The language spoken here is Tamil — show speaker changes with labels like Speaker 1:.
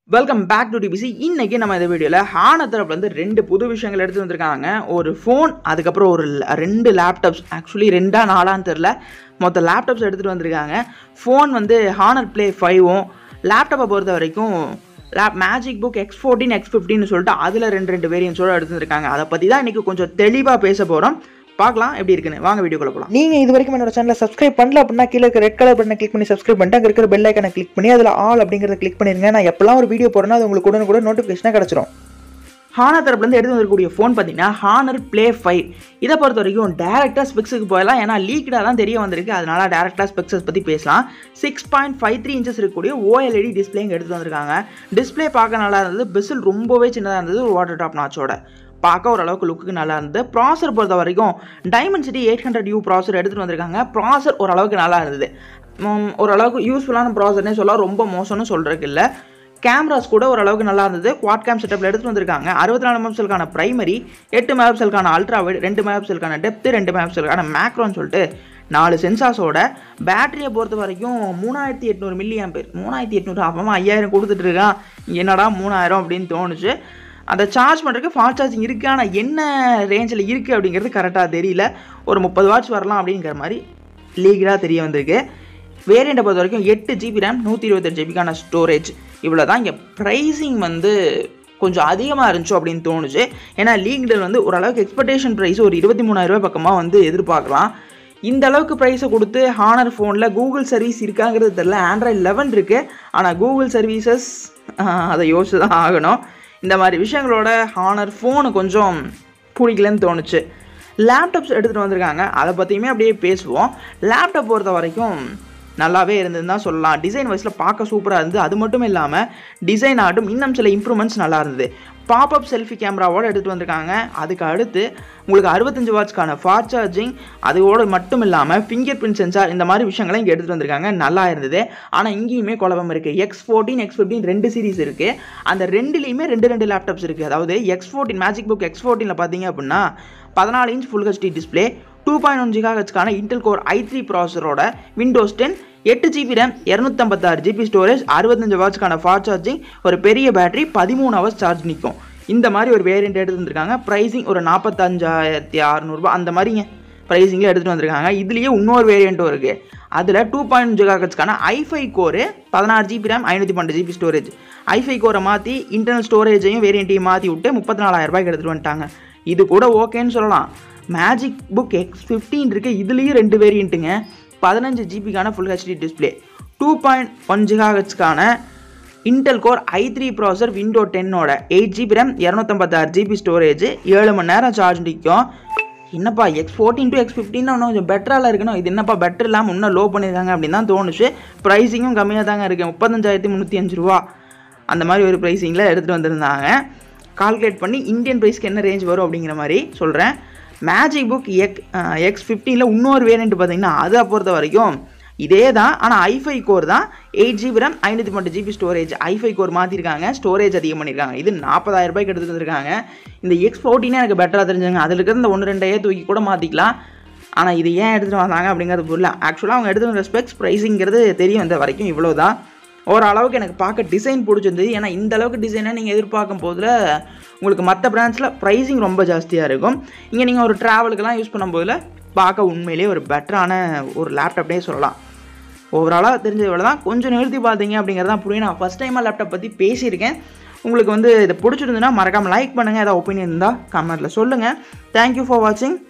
Speaker 1: வெல்கம் பேக் டு டிபிசி இன்னைக்கு நம்ம இந்த வீடியோவில் ஹான தரப்புல இருந்து ரெண்டு புது விஷயங்கள் எடுத்து வந்திருக்காங்க ஒரு ஃபோன் அதுக்கப்புறம் ஒரு ல- ரெண்டு லேப்டாப்ஸ் ஆக்சுவலி ரெண்டா நாலான்னு தெரில மொத்த லேப்டாப்ஸ் எடுத்துகிட்டு வந்திருக்காங்க ஃபோன் வந்து ஹானர் ப்ளே ஃபைவும் லேப்டாப்பை பொறுத்த வரைக்கும் லேப் MagicBook X fourteen X ஃபிஃப்டின்னு சொல்லிட்டு அதில் ரெண்டு ரெண்டு வேரியன்ஸோட எடுத்து வந்திருக்காங்க அதை பற்றி தான் இன்றைக்கி கொஞ்சம் தெளிவாக பேச போகிறோம் பார்க்கலாம் எப்படி இருக்குன்னு வாங்க வீடியோக்குள்ள போகலாம்
Speaker 2: நீங்கள் இது வரைக்கும் என்னோட சேனலை சப்ஸ்கிரைப் பண்ணல அப்படின்னா கீழே இருக்க ரெட் கலர் பட்டனை கிளிக் பண்ணி சப்ஸ்கிரைப் பண்ணிட்டு அங்கே இருக்கிற பெல் ஐக்கனை கிளிக் பண்ணி அதில் ஆல் அப்படிங்கிறத கிளிக் பண்ணிருங்க நான் எப்பலாம் ஒரு வீடியோ போடுறேன்னா அது உங்களுக்கு உடனே கூட நோட்டிஃபிகேஷனாக கிடச்சிரும்
Speaker 1: ஹானர் தரப்புலேருந்து எடுத்து வந்திருக்கக்கூடிய ஃபோன் பார்த்தீங்கன்னா ஹானர் ப்ளே ஃபைவ் இதை பொறுத்த வரைக்கும் டேரெக்டாக ஸ்பெக்ஸுக்கு போயிடலாம் ஏன்னா லீக்டாக தான் தெரிய வந்திருக்கு அதனால டேரெக்டாக ஸ்பெக்ஸஸ் பற்றி பேசலாம் six point five three inches இருக்கக்கூடிய ஓஎல்இடி டிஸ்பிளே இங்கே எடுத்து வந்திருக்காங்க டிஸ்பிளே பார்க்க நல்லா இருந்தது பெசில் ரொம்பவே சின்னதாக இருந்தது வாட்டர் டாப் நாச்சோட பார்க்க ஓரளவுக்கு லுக்கு நல்லா இருந்தது ப்ராசர் பொறுத்த வரைக்கும் Dimensity eight hundred U processor எடுத்துகிட்டு வந்திருக்காங்க ப்ராசர் ஓரளவுக்கு நல்லா இருந்தது உம், ஓரளவுக்கு யூஸ்ஃபுல்லான ப்ராசர்னே சொல்லலாம் ரொம்ப மோசம்னு சொல்கிறதுக்கு இல்லை கேமராஸ் கூட ஓரளவுக்கு நல்லா இருந்தது குவாட் கேம் செட்டப்பில் எடுத்துட்டு வந்திருக்காங்க அறுபத்தி நாலு மெகாபிக்சலுக்கான பிரைமரி எட்டு மெகாபிக்சலுக்கான அல்ட்ரா வைட் ரெண்டு மெகாபிக்சலுக்கான டெப்த் ரெண்டு மெகாபிக்சலுக்கான மேக்ரோன்னு சொல்லிட்டு நாலு சென்சார்ஸோட பேட்டரியை பொறுத்த வரைக்கும் மூணாயிரத்தி எட்நூறு மில்லி ஆம்பேர் மூணாயிரத்தி எட்நூறு அப்பமா ஐயாயிரம் கொடுத்துட்டு இருக்கான் என்னடா மூணாயிரம் அப்படின்னு தோணுச்சு அதை சார்ஜ் பண்ணுறதுக்கு ஃபாஸ்ட் சார்ஜிங் இருக்குது ஆனால் என்ன ரேஞ்சில் இருக்குது அப்படிங்கிறது கரெக்டாக தெரியல ஒரு முப்பது வாட்ஸ் வரலாம் அப்படிங்கிற மாதிரி லீகலாக தெரிய வந்திருக்கு வேரியண்ட்டை பொறுத்த வரைக்கும் எட்டு ஜிபி ரேம் நூற்றி இருபத்தெட்டு ஜிபிக்கான ஸ்டோரேஜ் இவ்வளோ தான் இங்கே ப்ரைஸிங் வந்து கொஞ்சம் அதிகமாக இருந்துச்சு அப்படின்னு தோணுச்சு ஏன்னா லீக்டல் வந்து ஓரளவுக்கு எக்ஸ்பெக்டேஷன் ப்ரைஸ் ஒரு இருபத்தி மூணாயிரரூபா பக்கமாக வந்து எதிர்பார்க்கலாம் இந்த அளவுக்கு ப்ரைஸை கொடுத்து ஹானர் ஃபோனில் கூகுள் சர்வீஸ் இருக்காங்கிறது தெரில ஆண்ட்ராய்ட் லெவன் இருக்குது ஆனால் கூகுள் சர்வீசஸ் அதை யோசிச்சு தான் ஆகணும் இந்த மாதிரி விஷயங்களோட ஹானர் ஃபோனு கொஞ்சம் பிடிக்கலன்னு தோணுச்சு லேப்டாப்ஸ் எடுத்துகிட்டு வந்திருக்காங்க அதை பற்றியுமே அப்படியே பேசுவோம் லேப்டாப் பொறுத்த வரைக்கும் நல்லாவே இருந்ததுன்னு தான் சொல்லலாம் டிசைன் வைஸில் பார்க்க சூப்பராக இருந்தது அது மட்டும் இல்லாமல் டிசைன் ஆகட்டும் இன்னும் சில இம்ப்ரூவ்மெண்ட்ஸ் நல்லா இருந்தது பாப்அப் செல்ஃபி கேமராவோட எடுத்துகிட்டு வந்திருக்காங்க அதுக்கு அடுத்து உங்களுக்கு அறுபத்தஞ்சு வாட்ஸ்க்கான ஃபாஸ்ட் சார்ஜிங் அதோட மட்டும் இல்லாமல் ஃபிங்கர் பிரிண்ட் சென்சார் இந்த மாதிரி விஷயங்களை இங்கே எடுத்துகிட்டு வந்திருக்காங்க நல்லா இருந்தது ஆனால் இங்கேயுமே குழப்பம் இருக்குது எக்ஸ் ஃபோர்டீன் எக்ஸ் ஃபிஃப்டின் ரெண்டு சீரிஸ் இருக்குது அந்த ரெண்டுலேயுமே ரெண்டு ரெண்டு லேப்டாப்ஸ் இருக்குது அதாவது X fourteen MagicBook X ஃபோர்டீனில் பார்த்தீங்க அப்படின்னா பதினாலு inch full HD display two point one ஜிகாஹெச்க்கான இன்டெல் கோர் ஐ த்ரீ ப்ராசரோட விண்டோஸ் டென் எட்டு ஜிபி ரேம் இரநூத்தம்பத்தாறு ஜிபி ஸ்டோரேஜ் அறுபத்தஞ்சு வாட்ஸ்க்கான ஃபாஸ்ட் சார்ஜிங் ஒரு பெரிய பேட்டரி பதிமூணு ஹவர்ஸ் சார்ஜ் நிற்கும் இந்த மாதிரி ஒரு வேரியண்ட் எடுத்து வந்திருக்காங்க ப்ரைஸிங் ஒரு நாற்பத்தஞ்சாயிரத்தி அறநூறுபா அந்த மாதிரிங்க ப்ரைஸிங்கில் எடுத்துகிட்டு வந்திருக்காங்க இதுலேயே இன்னொரு வேரியண்ட்டும் இருக்குது அதில் டூ பாயிண்ட் ஜிகாஹெச்க்கான ஐஃபை கோரு பதினாறு ஜிபி ரேம் ஐநூற்றி பன்னெண்டு ஜிபி ஸ்டோரேஜ் ஐஃபை கோரை மாற்றி இன்டர்னல் ஸ்டோரேஜையும் வேரியண்ட்டையும் மாற்றி விட்டு முப்பத்தி நாலாயிரம் ரூபாய்க்கு எடுத்துகிட்டு வந்துட்டாங்க இது கூட ஓகேன்னு சொல்லலாம் மேஜிக் புக் எக்ஸ் ஃபிஃப்டீன் இருக்கு இதுலேயும் ரெண்டு வேரியண்ட்டுங்க பதினஞ்சு ஜிபிக்கான full HD display two point one ஜிகாஹெச்க்கான Intel Core i three processor window டென்னோட எயிட் ஜிபி ரேம் இரநூத்தம்பத்தாறு ஜிபி ஸ்டோரேஜ் ஏழு மணி நேரம் சார்ஜ் நிற்கும் என்னப்பா X fourteen to X fifteen இன்னும் கொஞ்சம் பெட்டராக இருக்கணும் இது என்னப்பா பெட்டர் இல்லாமல் இன்னும் லோ பண்ணியிருக்காங்க அப்படின்னு தான் தோணுச்சு ப்ரைஸிங்கும் கம்மியாக தாங்க இருக்குது முப்பத்தஞ்சாயிரத்தி முந்நூற்றி அஞ்சு ரூபா அந்த மாதிரி ஒரு ப்ரைஸிங்கில் எடுத்துகிட்டு வந்திருந்தாங்க கால்குலேட் பண்ணி இந்தியன் ப்ரைஸ்க்கு என்ன ரேஞ்ச் வரும் அப்படிங்கிற மாதிரி சொல்கிறேன் மேஜிக் புக் எக் எக்ஸ் ஃபிஃப்டீனில் இன்னொரு வேரியண்ட் பார்த்தீங்கன்னா அதை பொறுத்த வரைக்கும் இதே தான் ஆனால் ஐஃபை கோர் தான் எயிட் ஜிபி ரேம் ஐநூற்றி பன்னெண்டு ஜிபி ஸ்டோரேஜ் ஐஃபை கோர் மாற்றிருக்காங்க ஸ்டோரேஜ் அதிகம் பண்ணியிருக்காங்க இது நாற்பதாயிரம் ரூபாய்க்கு எடுத்துட்டு வந்திருக்காங்க இந்த எக்ஸ் ஃபோர்டீனே எனக்கு பெட்டராக தெரிஞ்சுங்க அதில் இருக்கிற இந்த ஒன்று ரெண்டையே தூக்கி கூட மாற்றிக்கலாம் ஆனால் இது ஏன் எடுத்துகிட்டு வந்தாங்க அப்படிங்கிறது புரியல ஆக்சுவலாக அவங்க எடுத்துகிட்டு வந்த ஸ்பெக்ஸ் ப்ரைஸிங்கிறது தெரியும் இந்த வரைக்கும் இவ்வளோ தான் ஓரளவுக்கு எனக்கு பார்க்க டிசைன் பிடிச்சிருந்தது ஏன்னா இந்த அளவுக்கு டிசைனை நீங்கள் எதிர்பார்க்கும் போதில் உங்களுக்கு மற்ற பிராண்ட்ஸில் ப்ரைஸிங் ரொம்ப ஜாஸ்தியாக இருக்கும் இங்கே நீங்கள் ஒரு ட்ராவலுக்கெல்லாம் யூஸ் பண்ணும்போதில் பார்க்க உண்மையிலேயே ஒரு பெட்டரான ஒரு லேப்டாப்னே சொல்லலாம் ஓவராலாக தெரிஞ்சது தான் கொஞ்சம் நிறுத்தி பார்த்தீங்க அப்படிங்கிறது தான் புரியும் நான் ஃபஸ்ட் டைமாக லேப்டாப் பற்றி பேசியிருக்கேன் உங்களுக்கு வந்து இதை பிடிச்சிருந்துன்னா மறக்காமல் லைக் பண்ணுங்கள் ஏதாவது ஒப்பீனியன் இருந்தால் கமெண்ட்டில் சொல்லுங்கள் தேங்க்யூ ஃபார் வாட்சிங்